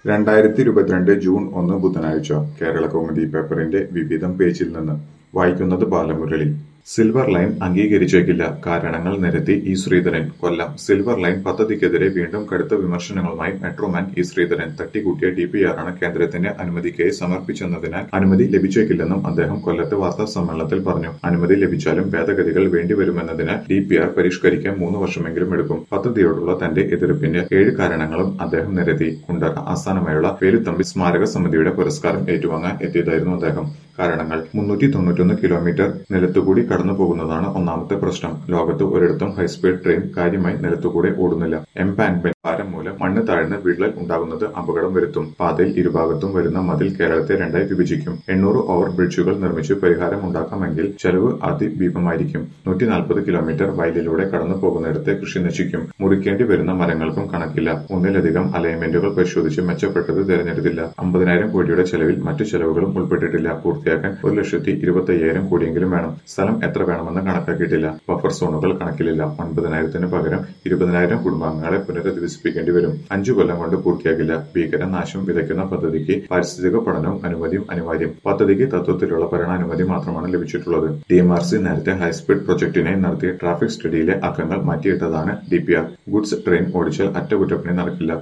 രണ്ടായിരത്തി ഇരുപത്തിരണ്ട് ജൂൺ ഒന്ന് ബുധനാഴ്ച കേരള കൗമുദി പേപ്പറിന്റെ വിവിധം പേജിൽ നിന്ന് വായിക്കുന്നത് ബാലമുരളി സിൽവർ ലൈൻ അംഗീകരിച്ചേക്കില്ല കാരണങ്ങൾ നിരത്തി E Sreedharan Kollam silver line പദ്ധതിക്കെതിരെ വീണ്ടും കടുത്ത വിമർശനങ്ങളുമായി മെട്രോമാൻ ഇ ശ്രീധരൻ തട്ടിക്കൂട്ടിയ ഡിപിആറാണ് കേന്ദ്രത്തിന്റെ അനുമതിക്കായി സമർപ്പിച്ചെന്നതിനാൽ അനുമതി ലഭിച്ചേക്കില്ലെന്നും അദ്ദേഹം കൊല്ലത്ത് വാർത്താ സമ്മേളനത്തിൽ പറഞ്ഞു അനുമതി ലഭിച്ചാലും ഭേദഗതികൾ വേണ്ടിവരുമെന്നതിനാൽ ഡിപിആർ പരിഷ്കരിക്കാൻ മൂന്ന് വർഷമെങ്കിലും എടുക്കും പദ്ധതിയോടുള്ള തന്റെ എതിർപ്പിന്റെ ഏഴ് കാരണങ്ങളും അദ്ദേഹം നിരത്തി കുണ്ടറ ആസ്ഥാനമായുള്ള വേലുത്തമ്പി സ്മാരക സമിതിയുടെ പുരസ്കാരം ഏറ്റുവാങ്ങാൻ എത്തിയതായിരുന്നു അദ്ദേഹം കാരണങ്ങൾ മുന്നൂറ്റി തൊണ്ണൂറ്റൊന്ന് കിലോമീറ്റർ നിലത്തുകൂടി കടന്നു പോകുന്നതാണ് ഒന്നാമത്തെ പ്രശ്നം ലോകത്ത് ഒരിടത്തും ഹൈസ്പീഡ് ട്രെയിൻ കാര്യമായി നിലത്തുകൂടെ ഓടുന്നില്ല എംപാൻമെന്റ് ഭാരം മൂലം മണ്ണ് താഴ്ന്ന് വിള്ളൽ ഉണ്ടാകുന്നത് അപകടം വരുത്തും പാതയിൽ ഇരുഭാഗത്തും വരുന്ന മതിൽ കേരളത്തെ രണ്ടായി വിഭജിക്കും എണ്ണൂറ് ഓവർ ബ്രിഡ്ജുകൾ നിർമ്മിച്ച് പരിഹാരം ഉണ്ടാക്കാമെങ്കിൽ ചെലവ് അതിഭീമമായിരിക്കും നൂറ്റി നാൽപ്പത് കിലോമീറ്റർ വയലിലൂടെ കടന്നു പോകുന്നിടത്തെ കൃഷി നശിക്കും മുറിക്കേണ്ടി വരുന്ന മരങ്ങൾക്കും കണക്കില്ല ഒന്നിലധികം അലൈൻമെന്റുകൾ പരിശോധിച്ച് മെച്ചപ്പെട്ടത് തിരഞ്ഞെടുത്തില്ല അമ്പതിനായിരം കോടിയുടെ ചെലവിൽ മറ്റു ചെലവുകളും ഉൾപ്പെട്ടിട്ടില്ല പൂർത്തിയാക്കാൻ ഒരു ലക്ഷത്തി ഇരുപത്തി അയ്യായിരം കോടിയെങ്കിലും വേണം സ്ഥലം എത്ര വേണമെന്ന് കണക്കാക്കിയിട്ടില്ല ബഫർ സോണുകൾ കണക്കിലില്ല ഒൻപതിനായിരത്തിന് പകരം ഇരുപതിനായിരം കുടുംബാംഗങ്ങളെ പുനരധിവസിപ്പിക്കേണ്ടി വരും അഞ്ചു കൊല്ലം കൊണ്ട് പൂർത്തിയാകില്ല ഭീകര നാശം വിതയ്ക്കുന്ന പദ്ധതിക്ക് പാരിസ്ഥിതിക പഠനവും അനുമതിയും അനിവാര്യം പദ്ധതിക്ക് തത്വത്തിലുള്ള ഭരണാനുമതി മാത്രമാണ് ലഭിച്ചിട്ടുള്ളത് ഡിഎംആർസി നേരത്തെ ഹൈസ്പീഡ് പ്രൊജക്ടിനായി നടത്തിയ ട്രാഫിക് സ്റ്റഡിയിലെ അക്കങ്ങൾ മാറ്റിയിട്ടതാണ് ഡിപിആർ ഗുഡ്സ് ട്രെയിൻ ഓടിച്ചാൽ അറ്റകുറ്റപ്പണി നടക്കില്ല